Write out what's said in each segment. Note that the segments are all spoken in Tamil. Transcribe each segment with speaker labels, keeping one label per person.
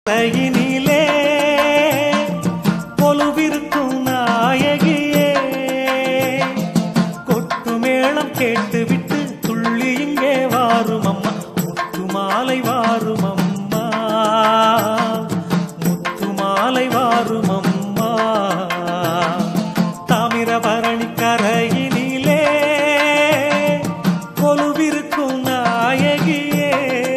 Speaker 1: கையினிலே கொலுவிருக்கும் நாயகியே கொட்டு மேளம் கேட்டுவிட்டு துள்ளி இங்கே வாரும் அம்மா முத்து மாலை வாரும் அம்மா முத்து மாலை வாரும் அம்மா தாமிரபரணி கரையினிலே கொலுவிருக்கும் நாயகியே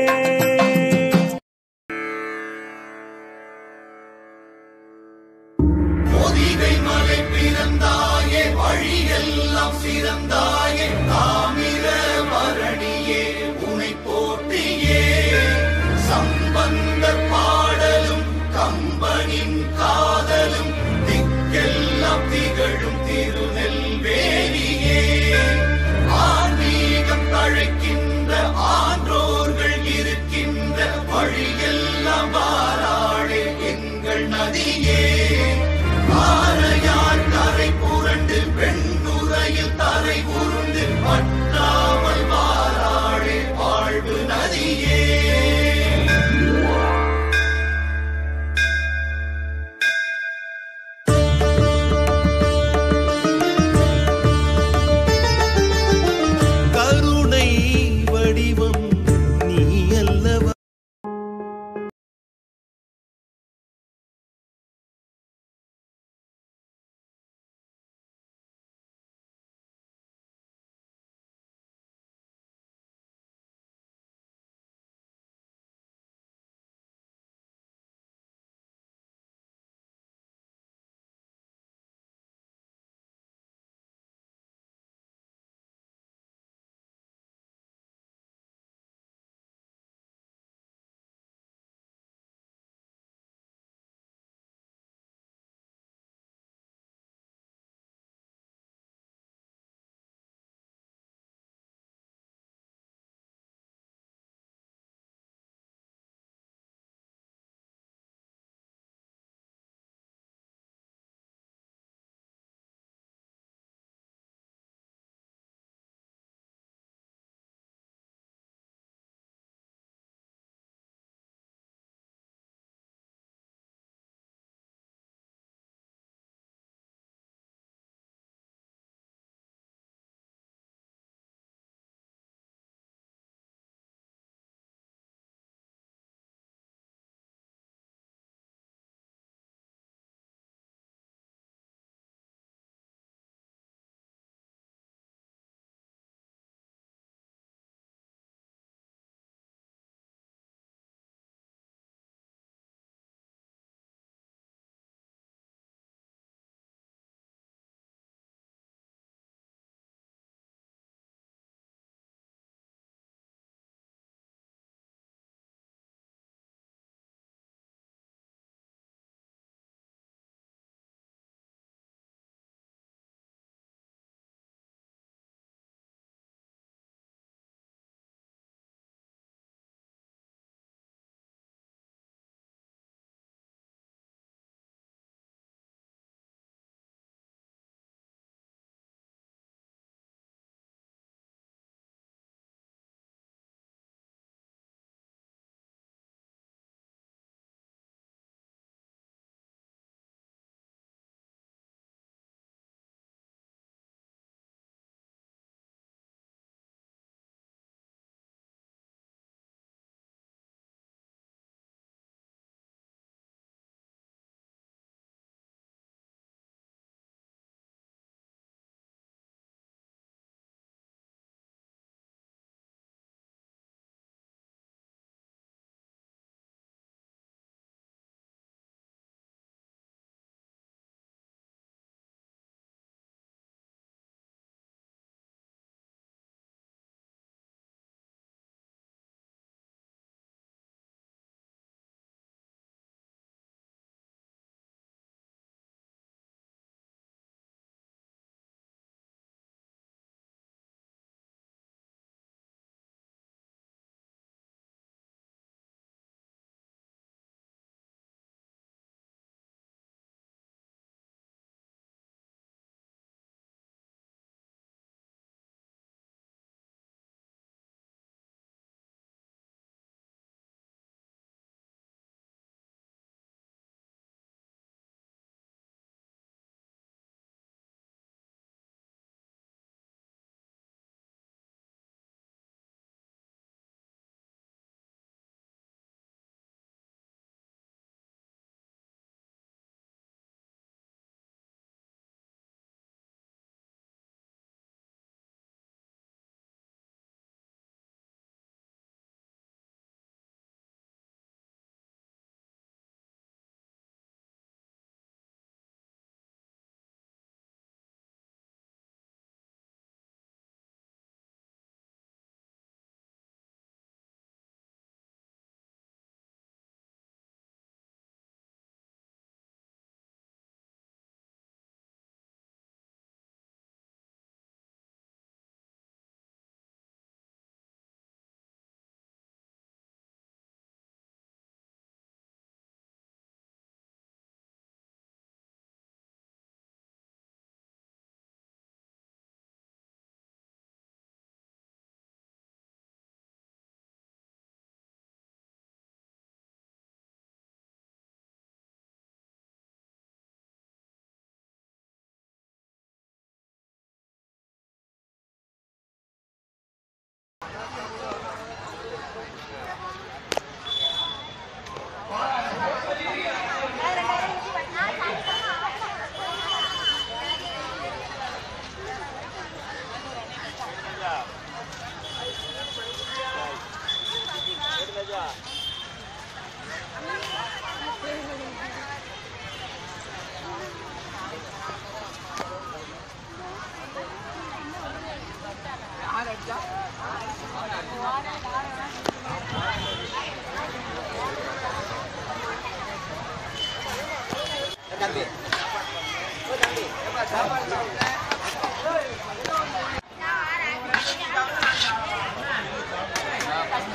Speaker 2: பொதிகை மலை பிறந்தாயே வழியெல்லாம் சிறந்தாயே தாமிர மரணியே உனை போற்றியே சம்பந்த பாடலும் கம்பனின் காதலும் திக்கெல்லாம் திகழும் திருநெல்வேலியே ஆன்மீகம் தழைக்கின்ற ஆன்றோர்கள் இருக்கின்ற வழியெல்லாம் வாராளே எங்கள் நதியே ஆரையார் கரை புரண்டு வெண்ணுரையில் தரை உருண்டு பற்றாமல் வாராளே வாழ்வு நதியே
Speaker 3: கருணை வடிவம்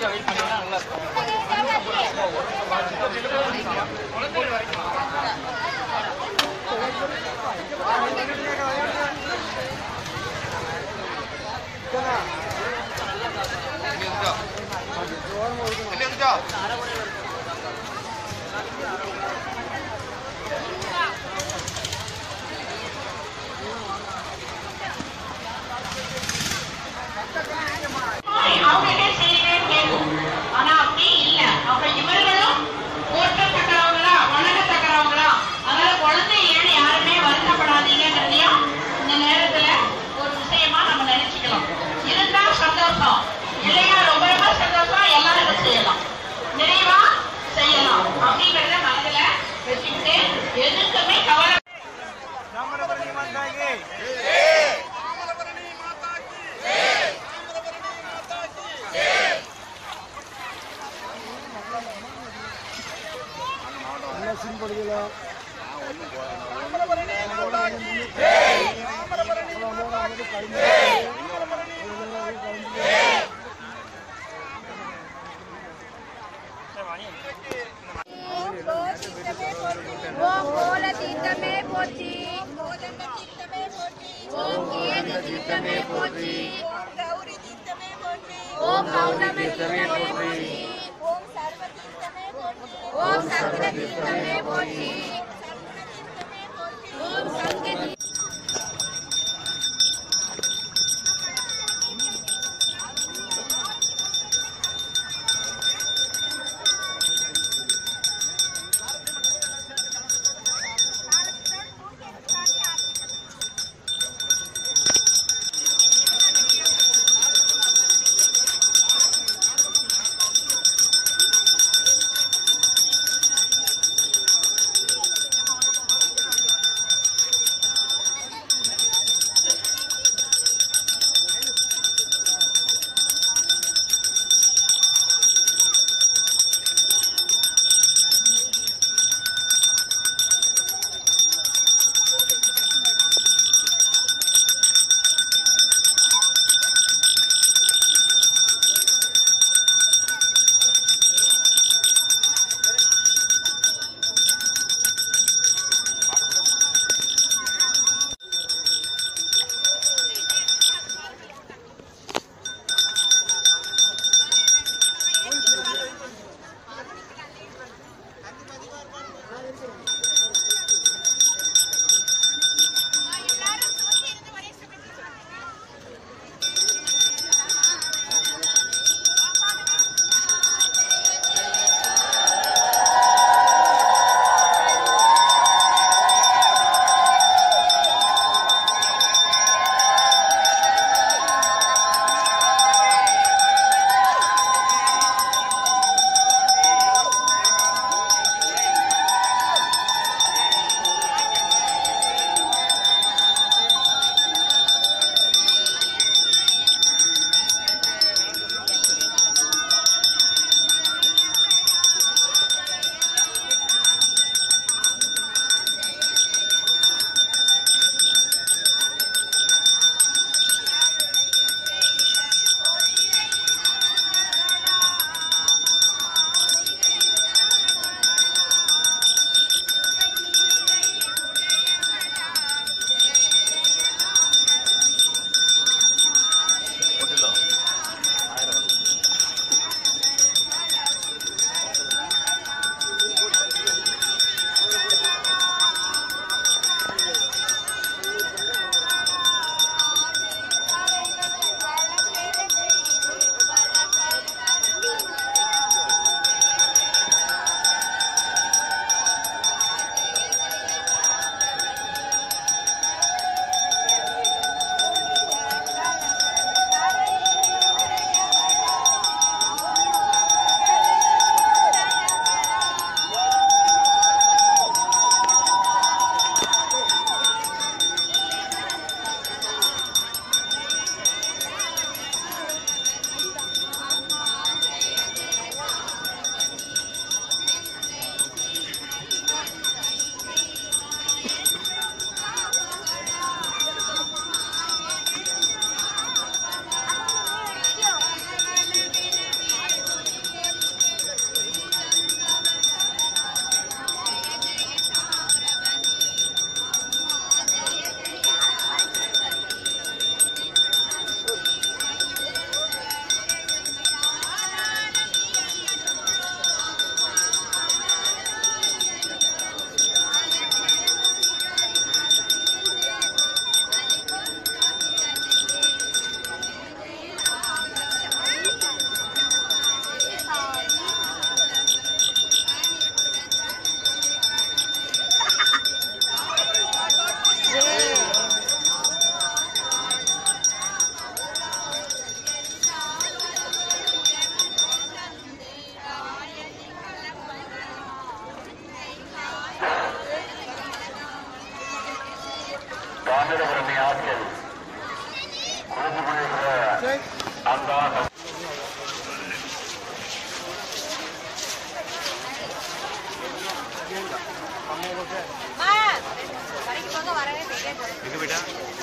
Speaker 3: அவங்ககிட்ட செய்யுங்கன்னு கேட்கும் ஆனா அப்படி இல்ல அப்ப இவர்களும் போற்றத்தக்கவங்களா வணங்கத்தக்கவங்களா அதனால குழந்தை இல்லைன்னு யாருமே வருத்தப்படாதீங்கன்றதையும் இந்த நேரத்துல ஒரு விஷயமா நம்ம நினைச்சுக்கலாம் இருந்தா சந்தோஷம் இல்லையா ரொம்ப ரொம்ப சந்தோஷம் எல்லாரும் இதை செய்யலாம் நிறைவா செய்யலாம் அப்படிங்கறத மனதுல வச்சுக்கிட்டு எதுக்குமே கவலை
Speaker 4: ஓம் கோல தீர்த்தமே போற்றி ஓம் கேது தீர்த்தமே போற்றி ஓம் கௌதம தீர்த்தமே போற்றி ஓம் சங்கர தீர்த்தமே போற்றி ஓம் சங்க தீர்த்தமே
Speaker 5: எங்க போயிட்டா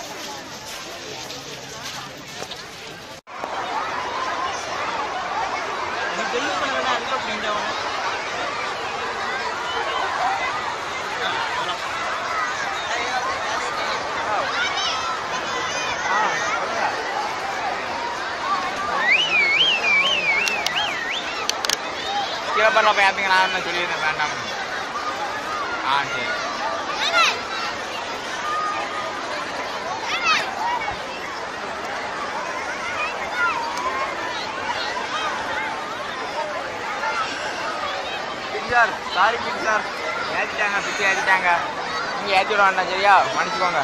Speaker 5: கீழே பண்ண பார்த்தீங்களா நான் சொல்லியிருந்தேன் வேண்டாம் ஆ சரி சார் சாரி பிக் சார் ஏற்றிட்டாங்க பிச்சு ஏற்றிட்டாங்க நீங்கள் ஏற்றி விட வேண்டாம் சரியா மன்னிச்சுக்கோங்க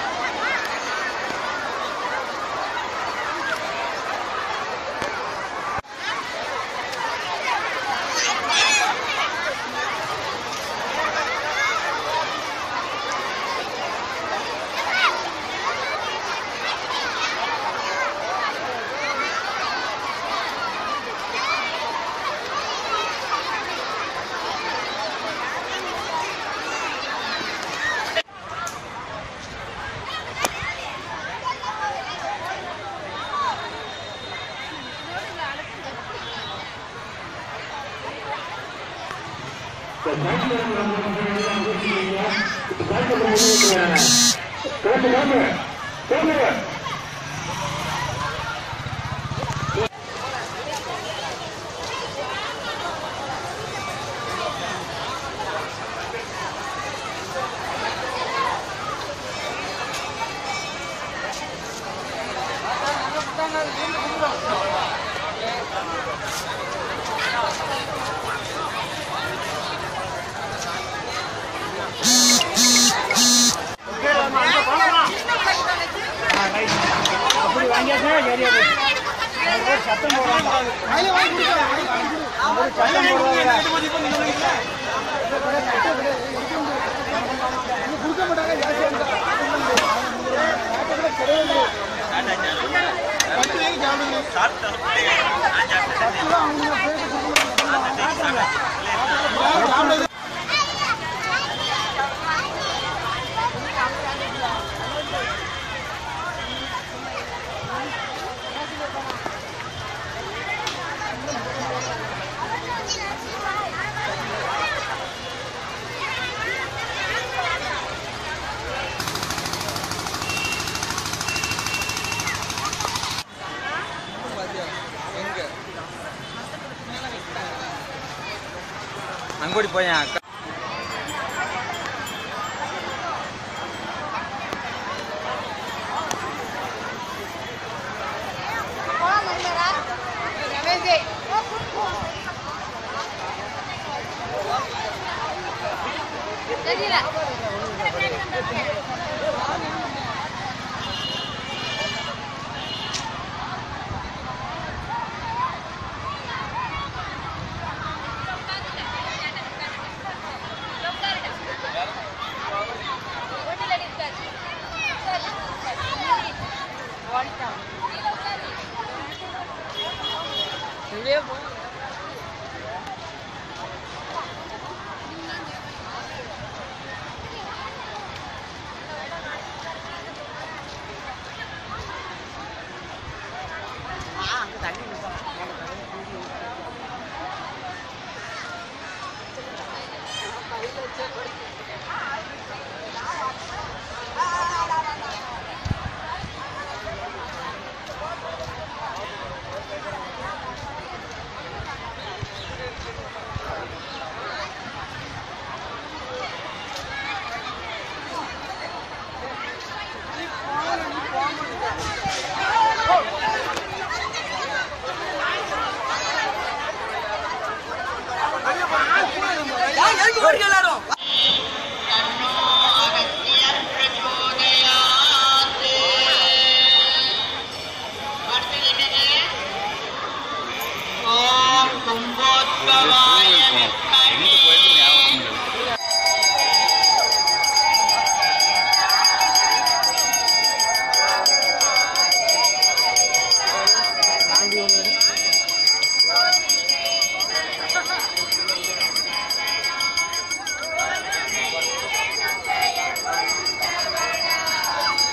Speaker 5: அங்கோடி போய் அக்கா
Speaker 4: தெரியல
Speaker 2: ஆ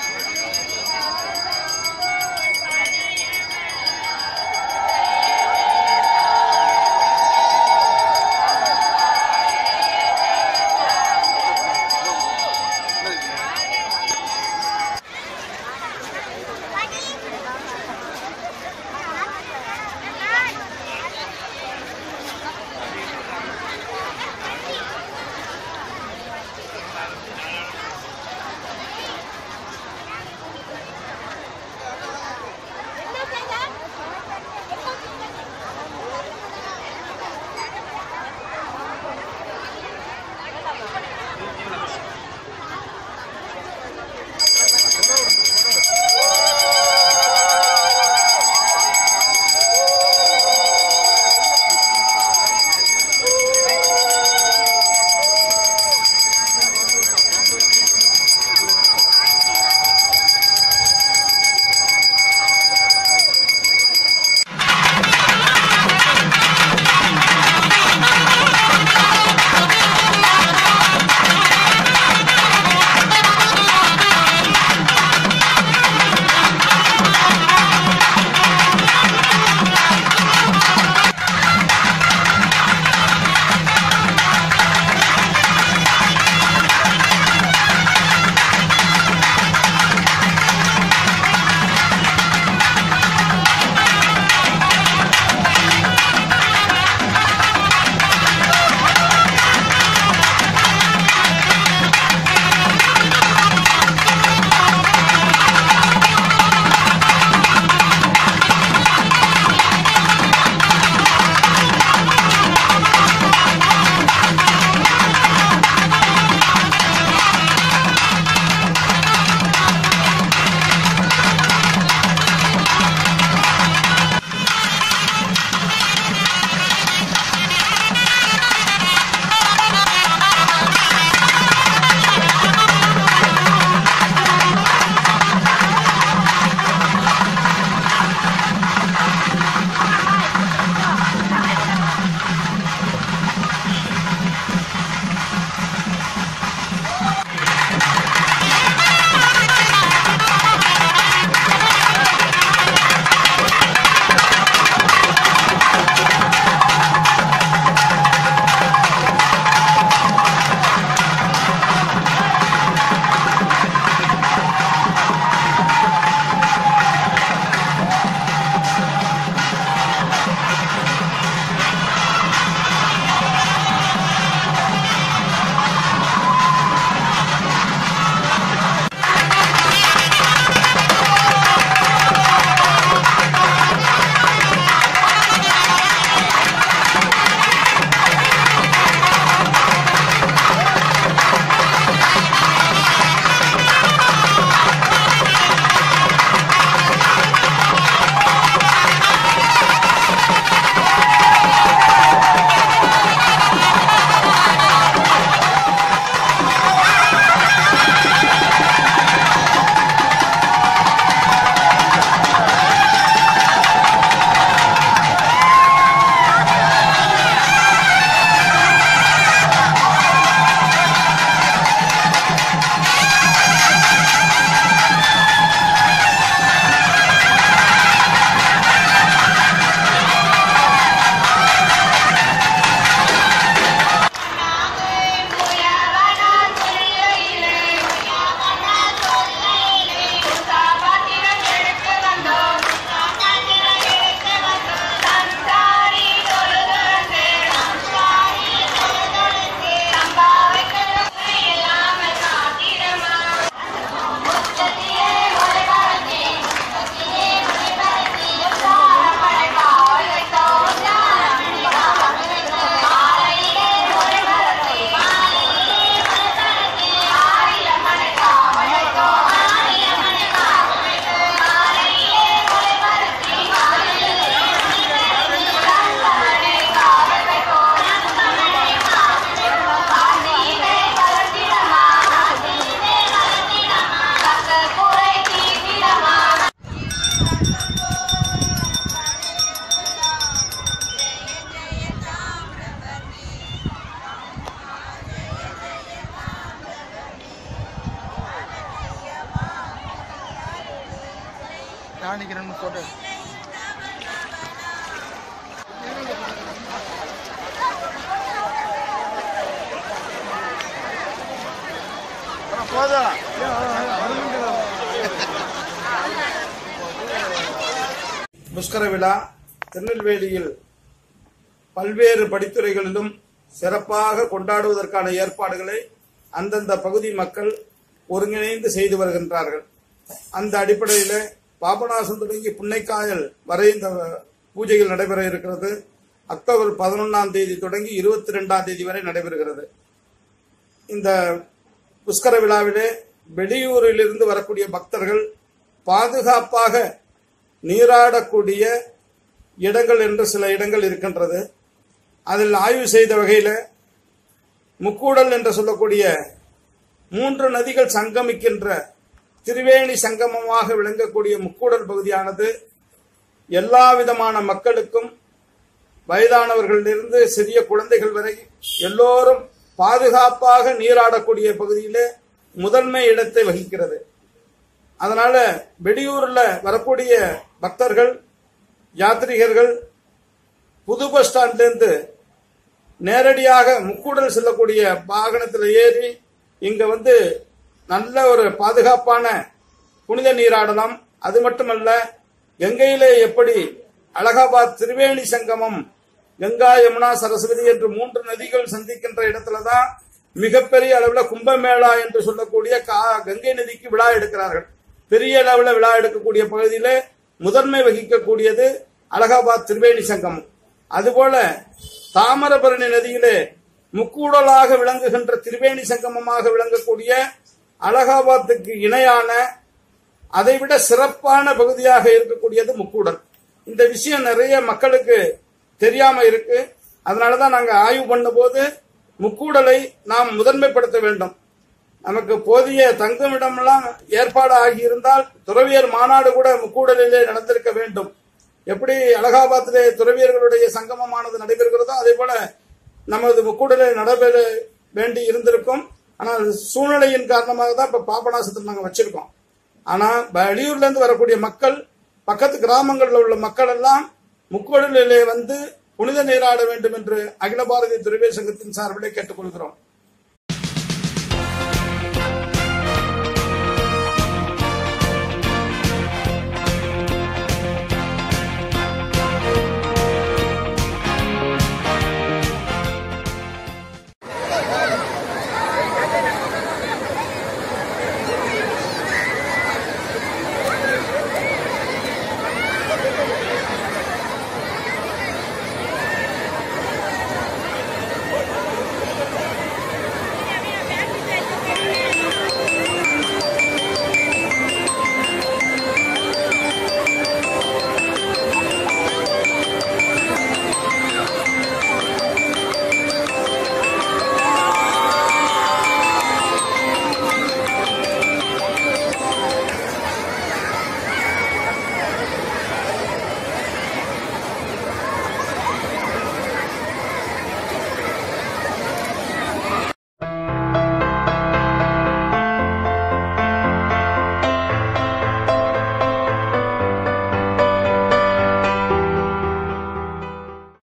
Speaker 5: நான் நிக்கிறேன் போட்டோ போதும்
Speaker 6: புஷ்கர விழா திருநெல்வேலியில் பல்வேறு படித்துறைகளிலும் சிறப்பாக கொண்டாடுவதற்கான ஏற்பாடுகளை அந்தந்த பகுதி மக்கள் ஒருங்கிணைந்து செய்து வருகின்றார்கள் அந்த அடிப்படையில் பாபநாசம் தொடங்கி புன்னைக்காயல் வரை இந்த பூஜைகள் நடைபெற இருக்கிறது அக்டோபர் பதினொன்றாம் தேதி தொடங்கி இருபத்தி ரெண்டாம் தேதி வரை நடைபெறுகிறது இந்த புஷ்கர விழாவிலே வெளியூரிலிருந்து வரக்கூடிய பக்தர்கள் பாதுகாப்பாக நீராடக்கூடிய இடங்கள் என்று சில இடங்கள் இருக்கின்றது அதில் ஆய்வு செய்த வகையில் முக்கூடல் என்று சொல்லக்கூடிய மூன்று நதிகள் சங்கமிக்கின்ற திரிவேணி சங்கமமாக விளங்கக்கூடிய முக்கூடல் பகுதியானது எல்லா விதமான மக்களுக்கும் வயதானவர்களிலிருந்து சிறிய குழந்தைகள் வரை எல்லோரும் பாதுகாப்பாக நீராடக்கூடிய பகுதியிலே முதன்மை இடத்தை வகிக்கிறது அதனால வெளியூர்ல வரக்கூடிய பக்தர்கள் யாத்ரீகர்கள் புது பஸ் ஸ்டாண்ட்ல இருந்து நேரடியாக முக்கூடல் செல்லக்கூடிய வாகனத்தில் ஏறி இங்க வந்து நல்ல ஒரு பாதுகாப்பான புனித நீராடலாம் அது மட்டுமல்ல கங்கையிலே எப்படி அலகாபாத் திரிவேணி சங்கமம் கங்கா யமுனா சரஸ்வதி என்று மூன்று நதிகள் சந்திக்கின்ற இடத்துலதான் மிகப்பெரிய அளவில் கும்பமேளா என்று சொல்லக்கூடிய கா- கங்கை நதிக்கு விழா எடுக்கிறார்கள் பெரிய அளவில் விழா எடுக்கக்கூடிய பகுதியிலே முதன்மை வகிக்கக்கூடியது அலகாபாத் திரிவேணி சங்கமம் அதுபோல தாமிரபரணி நதியிலே முக்கூடலாக விளங்குகின்ற திரிவேணி சங்கமமாக விளங்கக்கூடிய அலகாபாத்துக்கு இணையான அதைவிட சிறப்பான பகுதியாக இருக்கக்கூடியது முக்கூடல் இந்த விஷயம் நிறைய மக்களுக்கு தெரியாம இருக்கு அதனாலதான் நாங்க ஆய்வு பண்ணும்போது முக்கூடலை நாம் முதன்மைப்படுத்த வேண்டும் நமக்கு போதிய தங்குமிடமெல்லாம் ஏற்பாடு ஆகியிருந்தால் துறவியர் மாநாடு கூட முக்கூடலிலே நடந்திருக்க வேண்டும் எப்படி அலகாபாத்திலே துறவியர்களுடைய சங்கமமானது நடைபெறுகிறதோ அதே போல நமது முக்கூடலில் நடைபெற வேண்டி இருந்திருக்கும் ஆனால் சூழ்நிலையின் காரணமாக தான் இப்ப பாபநாசத்தில் நாங்க வச்சிருக்கோம் ஆனா வெளியூர்ல இருந்து வரக்கூடிய மக்கள் பக்கத்து கிராமங்களில் உள்ள மக்கள் எல்லாம் முக்கூடலிலே வந்து புனித நீராட வேண்டும் என்று அகில பாரதிய துறவியர் சங்கத்தின் சார்பிலே கேட்டுக்கொள்கிறோம்